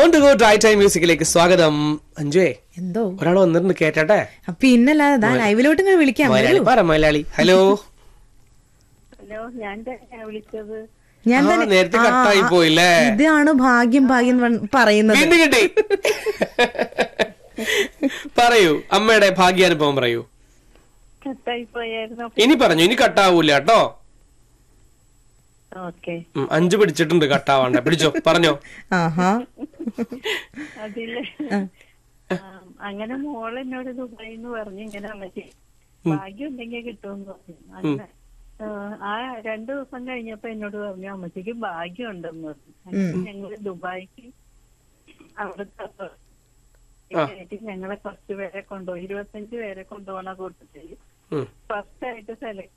On to go drive time മ്യൂസിക്കിലേക്ക് സ്വാഗതം അഞ്ജുവേ എന്തോ ഒരാൾ വന്നിട്ടുണ്ട് കേട്ടെ അപ്പൊ ഇന്നല്ലാതെ ദാ ലൈവിലോട്ട് ഇങ്ങനെ വിളിക്കാം മലയാളി പറ മലയാളി ഹലോ ഹലോ ഞാൻ തന്നെയാ വിളിച്ചത് ഞാൻ ആ, തന്നെ നേരത്തെ ആ, കട്ടായി ആ, പോയില്ലേ? ഇതാണ് ഭാഗ്യം ഭാഗ്യം എന്ന് പറ- പറയുന്നത് വീണ്ടും കിട്ടി പറയൂ അമ്മയുടെ ഭാഗ്യാനുഭവം പറയൂ കട്ടായി പോയായിരുന്നു ഇനി പറഞ്ഞു ഇനി കട്ടാവൂല കേട്ടോ ഓക്കെ ഉം, അഞ്ചു പിടിച്ചിട്ടുണ്ട് കട്ടാവാണ്ട പിടിച്ചോ പറഞ്ഞോ ആഹാ അതില് ആ, അങ്ങനെ മോൾ എന്നോട് ദുബായി എന്ന് പറഞ്ഞു ഇങ്ങനെ അമ്മച്ചി ഭാഗ്യം ഉണ്ടെങ്കിൽ കിട്ടുമെന്ന് പറഞ്ഞു അങ്ങനെ ആ, ആ രണ്ടു ദിവസം കഴിഞ്ഞപ്പോ എന്നോട് പറഞ്ഞു അമ്മച്ചിക്ക് ഭാഗ്യം ഉണ്ടെന്ന് പറഞ്ഞു അങ്ങനെ ഞങ്ങള് ദുബായിക്ക് അവിടുത്തെ ആയിട്ട് ഞങ്ങളെ കുറച്ച് പേരെ കൊണ്ടുപോയി ഇരുപത്തഞ്ച് പേരെ കൊണ്ടുപോണ കൂട്ടത്തില് ഉം. ഫസ്റ്റ് ആയിട്ട് സെലക്ട്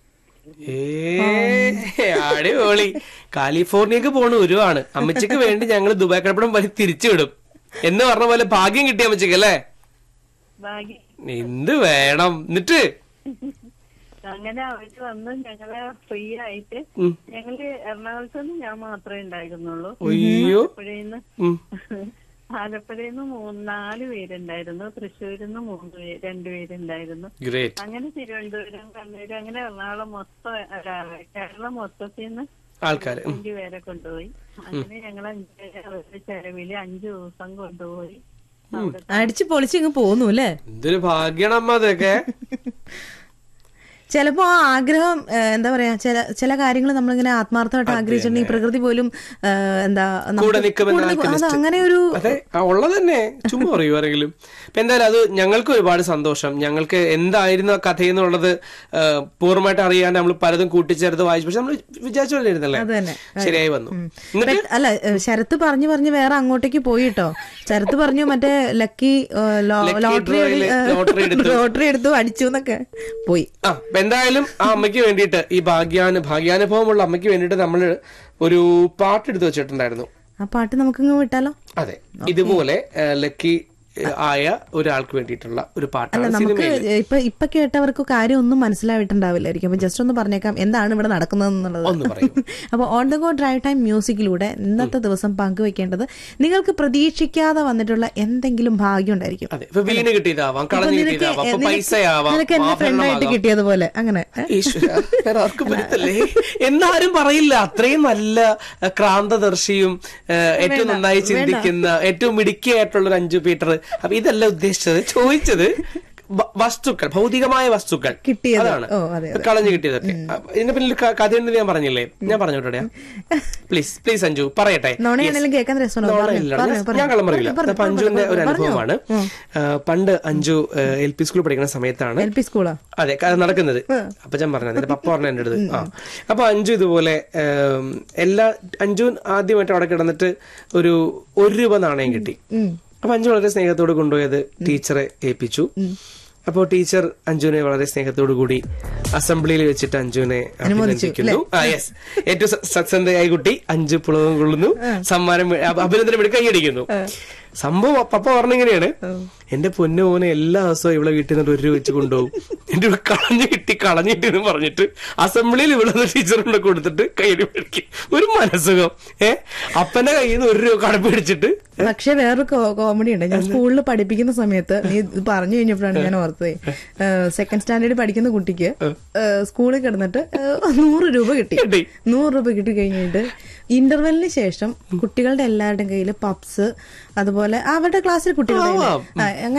ഏ അടിപൊളി കാലിഫോർണിയക്ക് പോണ ഒരുവാണ് അമ്മച്ചിക്ക് വേണ്ടി ഞങ്ങൾ ദുബായ് കടപ്പടം വലി തിരിച്ചു വിടും എന്ന് പറഞ്ഞ പോലെ ഭാഗ്യം കിട്ടിയ അമ്മച്ചിക്ക് അല്ലേ ഭാഗ്യം എന്ത് വേണം എന്നിട്ട് അങ്ങനെ അവര് വന്ന് ഞങ്ങളെ ഫ്രീ ആയിട്ട് ഉം. ഞങ്ങള് എറണാകുളത്ത് നിന്ന് ഞാൻ മാത്രമേ ഉണ്ടായിരുന്നുള്ളൂ അയ്യോ ആലപ്പുഴയിന്ന് ഉം. ആലപ്പുഴയിന്ന് മൂന്ന് നാല് പേരുണ്ടായിരുന്നു തൃശ്ശൂരിൽ നിന്ന് മൂന്ന് പേര് രണ്ടുപേരുണ്ടായിരുന്നു ഗ്രേറ്റ് അങ്ങനെ തിരുവനന്തപുരം കണ്ണൂർ അങ്ങനെ എറണാകുളം മൊത്തം അല്ല, കേരളം മൊത്തത്തിൽ നിന്ന് ആൾക്കാര് ഉം. അഞ്ചു പേരെ കൊണ്ടുപോയി അങ്ങനെ ഞങ്ങൾ അഞ്ചു പേരെ അവരുടെ ചെലവില് അഞ്ചു ദിവസം കൊണ്ടുപോയി അവിടെ അടിച്ചു പൊളിച്ച് ഇങ്ങ് പോന്നു അല്ലേ എന്തൊരു ഭാഗ്യാണ് അമ്മ അതൊക്കെ ചിലപ്പോ ആ ആഗ്രഹം ഏ, എന്താ പറയാ ചില ചില കാര്യങ്ങൾ നമ്മളിങ്ങനെ ആത്മാർത്ഥമായിട്ട് ആഗ്രഹിച്ചിട്ടുണ്ടെങ്കിൽ ഈ പ്രകൃതി പോലും ഏ, എന്താ നമുക്ക് കൂടെ നിൽക്കുമെന്ന് കൂടെ നിൽക്കും. അത് alchemist. അങ്ങനെ ഒരു അതെ ആ, ഉള്ളത് തന്നെ ചുമ്മാ പറയൂ ആരെങ്കിലും ഇപ്പൊ എന്തായാലും അത് ഞങ്ങൾക്ക് ഒരുപാട് സന്തോഷം ഞങ്ങൾക്ക് എന്തായിരുന്നു ആ കഥ എന്നുള്ളത് ആ, പൂർണ്ണമായിട്ട് അറിയാണ്ട് നമ്മൾ പലതും കൂട്ടിച്ചേർത്ത് വായിച്ചു പക്ഷെ നമ്മൾ വിചാരിച്ചോണ്ടിരുന്നല്ലേ അത് തന്നെ. ശരിയായി വന്നു എന്നിട്ട് ബട്ട് അല്ല ഏ, ശരത്ത് പറഞ്ഞു പറഞ്ഞു വേറെ അങ്ങോട്ടേക്ക് പോയി കേട്ടോ ശരത്ത് പറഞ്ഞു മറ്റേ ലക്കി ഏ, ലോ- Lucky ലോട്ടറി drawയില് ലോട്ടറി എടുത്തു. ലോട്ടറി എടുത്തു അടിച്ചു എന്നൊക്കെ പോയി ആ അപ്പൊ എന്തായാലും ആ അമ്മയ്ക്ക് വേണ്ടിയിട്ട് ഈ ഭാഗ്യാനു ഭാഗ്യാനുഭവമുള്ള അമ്മയ്ക്ക് വേണ്ടിയിട്ട് നമ്മൾ ഒരു പാട്ട് എടുത്തു വെച്ചിട്ടുണ്ടായിരുന്നു ആ പാട്ട് നമുക്കിങ്ങ് വിട്ടാലോ അതെ ഇതുപോലെ ലക്കി ആയ ഒരാൾക്ക് വേണ്ടിയിട്ടുള്ള ഒരു അല്ല പാട്ടാണ് നമുക്ക് സിനിമയിൽ ഇപ്പൊ ഇപ്പൊ കേട്ടവർക്ക് കാര്യം ഒന്നും മനസ്സിലായിട്ടുണ്ടാവില്ലായിരിക്കും അപ്പൊ ജസ്റ്റ് ഒന്ന് പറഞ്ഞേക്കാം എന്താണ് ഇവിടെ നടക്കുന്നത് എന്നുള്ളത് ഒന്ന് പറയൂ അപ്പോൾ on the go drive time മ്യൂസിക്കിലൂടെ ഇന്നത്തെ ദിവസം പങ്കുവെക്കേണ്ടത് നിങ്ങൾക്ക് പ്രതീക്ഷിക്കാതെ വന്നിട്ടുള്ള എന്തെങ്കിലും ഭാഗ്യം ഉണ്ടായിരിക്കും അതെ ഇപ്പൊ വീണ് കിട്ടിയതാവാം ഇപ്പൊ കളഞ്ഞു നിനക്ക് കിട്ടിയതാവാം അപ്പൊ നിനക്ക് പൈസയാവാം നിനക്ക് എന്റെ ഫ്രണ്ടായിട്ട് ആഭരണമാകാം. കിട്ടിയതുപോലെ അങ്ങനെ ഏ? ഈശ്വരാ, വേറെ ആർക്കും പറ്റല്ലേ എന്നാരും പറയില്ല അത്രയും നല്ല അഹ്, ക്രാന്തദർശിയും അഹ്, ഏറ്റവും നന്നായി ചിന്തിക്കുന്ന ഏറ്റവും മിടുക്കിയായിട്ടുള്ള ഒരു അഞ്ചു പീറ്റർ അപ്പൊ ഇതല്ല ഉദ്ദേശിച്ചത് ചോദിച്ചത് വ- വസ്തുക്കൾ ഭൗതികമായ വസ്തുക്കൾ കിട്ടിയത്. അതാണ് ഓ, അതെ, അതെ. കളഞ്ഞു കിട്ടിയതൊക്കെ അപ്പൊ ഇതിന്റെ പിന്നിൽ ക- കഥയുണ്ടെന്ന് ഞാൻ പറഞ്ഞില്ലേ ഞാൻ പറഞ്ഞോട്ടെ പ്ലീസ് പ്ലീസ് അഞ്ജു പറയട്ടെ നുണയാണെങ്കിലും കേൾക്കാൻ രസമുണ്ടോ നോണ പറഞ്ഞോ, ഇല്ല. പറഞ്ഞോ, ഞാൻ- പറഞ്ഞോ. ഞാൻ കള്ളം പറയില്ല പറഞ്ഞോ, അപ്പൊ അഞ്ജുവിന്റെ ഒരു പറഞ്ഞോ. അനുഭവമാണ് ആ, പണ്ട് അഞ്ജു എൽ പി സ്കൂളിൽ പഠിക്കുന്ന സമയത്താണ് എൽ പി സ്കൂളാ അതെ ക- നടക്കുന്നത് അപ്പൊ ഞാൻ പറഞ്ഞു എന്റെ പപ്പ പറഞ്ഞ എന്റെ അടുത്ത് ആ അപ്പൊ അഞ്ജു ഇതുപോലെ ഏം, എല്ലാ അഞ്ജു ആദ്യമായിട്ട് അവിടെ കിടന്നിട്ട് ഒരു ഒരു രൂപ നാണയം കിട്ടി അപ്പൊ അഞ്ജു വളരെ സ്നേഹത്തോട് കൊണ്ടുപോയത് ടീച്ചറെ ഏൽപ്പിച്ചു അപ്പോൾ ടീച്ചർ അഞ്ജുവിനെ വളരെ സ്നേഹത്തോടു കൂടി അസംബ്ലിയിൽ വെച്ചിട്ട് അഞ്ജുവിനെ അഭിനന്ദിക്കുന്നു ആ യെസ് ഏറ്റവും സ- സത്യസന്ധയായ കുട്ടി അഞ്ചു പുളകം കൊള്ളുന്നു സമ്മാനം മേ- അഭ- അഭിനന്ദനം വേണ്ടി കൈയടിക്കുന്നു സംഭവം പപ്പ പറഞ്ഞിങ്ങനെയാണ് എന്റെ പൊന്നു മോനെ എല്ലാ ദിവസവും ഇവിടെ വീട്ടിൽ നിന്ന് ഒരു രൂപ വെച്ച് കൊണ്ടുപോകും എന്റെ ഇവിടെ കളഞ്ഞു കിട്ടി കളഞ്ഞു കിട്ടി എന്ന് പറഞ്ഞിട്ട് അസംബ്ലിയിൽ ഇവിടെ ടീച്ചറുണ്ട് കൊടുത്തിട്ട് കയ്യിൽ പിടിക്കും ഒരു മനസ്സുഖം ഏ അപ്പന്റെ കയ്യിൽ നിന്ന് ഒരു രൂപ കടപ്പ് പിടിച്ചിട്ട് പക്ഷെ വേറൊരു കോമഡി ഉണ്ട് ഞാൻ സ്കൂളിൽ പഠിപ്പിക്കുന്ന സമയത്ത് നീ ഇത് പറഞ്ഞു കഴിഞ്ഞപ്പോഴാണ് ഞാൻ ഓർത്തത് സെക്കൻഡ് സ്റ്റാൻഡേർഡ് പഠിക്കുന്ന കുട്ടിക്ക് ഏഹ്, സ്കൂളിൽ കിടന്നിട്ട് ഏഹ്, നൂറ് രൂപ കിട്ടി കിട്ടി. നൂറ് രൂപ കിട്ടി കഴിഞ്ഞിട്ട് ഇന്റർവെല്ലിന് ശേഷം കുട്ടികളുടെ എല്ലാവരുടെയും കയ്യിൽ പപ്സ് അതുപോലെ അവരുടെ ക്ലാസ്സിൽ കുട്ടികളുടെ കയ്യില്, ആവാം. ആ,